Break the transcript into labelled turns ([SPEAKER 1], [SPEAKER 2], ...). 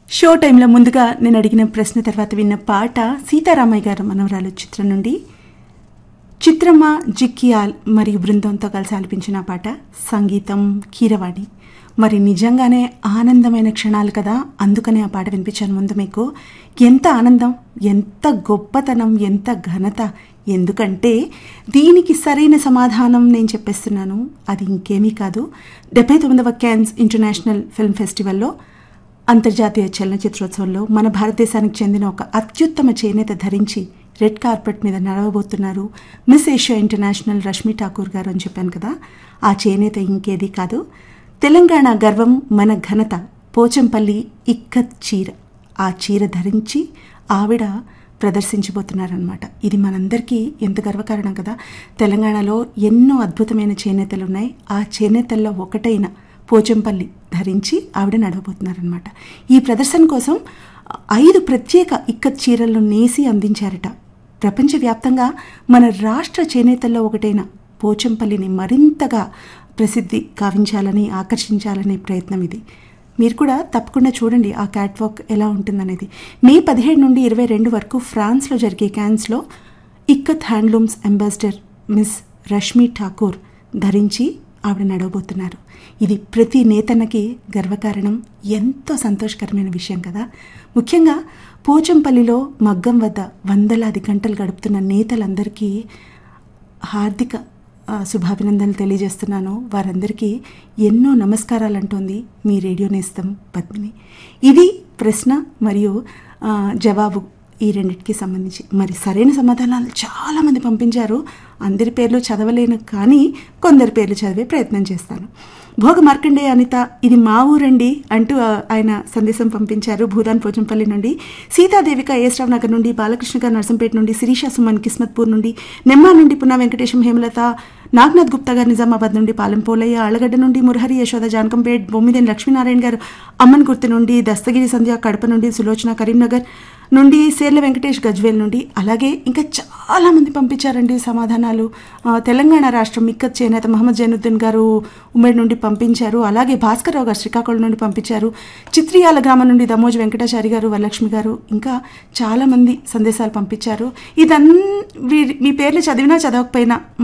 [SPEAKER 1] show టైంలో ముందుగా నేను అడిగిన ప్రశ్న తర్వాత విన్న పాట సీతారామయ్య గారు మనవరాలు చిత్రం నుండి చిత్రమ్మ జిక్కియాల్ మరియు బృందంతో కలిసి ఆలపించిన పాట సంగీతం కీరవాణి మరి నిజంగానే ఆనందమైన క్షణాలు కదా అందుకనే ఆ పాట వినిపించాను ముందు మీకు ఎంత ఆనందం ఎంత గొప్పతనం ఎంత ఘనత ఎందుకంటే దీనికి సరైన సమాధానం నేను చెప్పేస్తున్నాను అది ఇంకేమీ కాదు డెబ్బై తొమ్మిదవ క్యాన్స్ ఇంటర్నేషనల్ ఫిల్మ్ ఫెస్టివల్లో అంతర్జాతీయ చలనచిత్రోత్సవంలో మన భారతదేశానికి చెందిన ఒక అత్యుత్తమ చేనేత ధరించి రెడ్ కార్పెట్ మీద నడవబోతున్నారు miss Asia international Rashmi Thakur గారు అని చెప్పాను కదా ఆ చేనేత ఇంకేది కాదు తెలంగాణ గర్వం మన ఘనత పోచంపల్లి ఇక్కత్ చీర ఆ చీర ధరించి ఆవిడ ప్రదర్శించబోతున్నారనమాట ఇది మనందరికీ ఎంత గర్వకారణం కదా తెలంగాణలో ఎన్నో అద్భుతమైన చేనేతలు ఉన్నాయి ఆ చేనేతల్లో ఒకటైన పోచంపల్లి ధరించి ఆవిడ నడవబోతున్నారనమాట ఈ ప్రదర్శన కోసం ఐదు ప్రత్యేక ఇక్కత్ చీరలను నేసి అందించారట ప్రపంచవ్యాప్తంగా మన రాష్ట్ర చేనేతల్లో ఒకటైన పోచంపల్లిని మరింతగా ప్రసిద్ధి కావించాలని ఆకర్షించాలనే ప్రయత్నం ఇది మీరు కూడా తప్పకుండా చూడండి ఆ క్యాట్ వాక్ ఎలా ఉంటుందనేది మే పదిహేడు నుండి ఇరవై రెండు వరకు ఫ్రాన్స్లో జరిగే క్యాన్స్లో ikat handlooms ambassador miss Rashmi Thakur ధరించి ఆవిడ నడవబోతున్నారు ఇది ప్రతి నేతన్నకి గర్వకారణం ఎంతో సంతోషకరమైన విషయం కదా ముఖ్యంగా పోచంపల్లిలో మగ్గం వద్ద వందలాది గంటలు గడుపుతున్న నేతలందరికీ హార్దిక శుభాభినందనలు తెలియజేస్తున్నాను వారందరికీ ఎన్నో నమస్కారాలు అంటోంది మీ రేడియో నేస్తం పద్మిని ఇది ప్రశ్న మరియు జవాబు ఈ రెండింటికి సంబంధించి మరి సరైన సమాధానాలు చాలామంది పంపించారు అందరి పేర్లు చదవలేను కానీ కొందరి పేర్లు చదివే ప్రయత్నం చేస్తాను భోగ మార్కండే అనిత ఇది మా ఊరండి అంటూ ఆయన సందేశం పంపించారు భూదాన్ పోచంపల్లి నుండి సీతాదేవిక ఏస్రావ్ నగర్ నుండి బాలకృష్ణ గారు నర్సంపేట నుండి శిరీష సుమన్ కిస్మత్పూర్ నుండి నెమ్మా నుండి పున్నా వెంకటేశం హేమలత నాగ్నాథ్ గుప్తా గారు నిజామాబాద్ నుండి పాలెం పోలయ్య ఆళ్లగడ్డ నుండి మురహరి యశోద జానకంపేట్ బొమ్మిదేని లక్ష్మీనారాయణ గారు అమ్మన్ గుర్తు నుండి దస్తగిరి సంధ్య కడప నుండి సులోచన కరీంనగర్ నుండి సేర్ల వెంకటేష్ గజ్వేల్ నుండి అలాగే ఇంకా చాలామంది పంపించారండి సమాధానాలు తెలంగాణ రాష్ట్రం మిక్కత్ చేనేత మహమ్మద్ జైనుద్దీన్ గారు ఉమ్మడి నుండి పంపించారు అలాగే భాస్కర్రావు గారు శ్రీకాకుళం నుండి పంపించారు చిత్రియాల గ్రామం నుండి దమోజ్ వెంకటాచారి గారు వరలక్ష్మి గారు ఇంకా చాలామంది సందేశాలు పంపించారు ఇదన్ మీ పేర్లు చదివినా చదవకపోయినా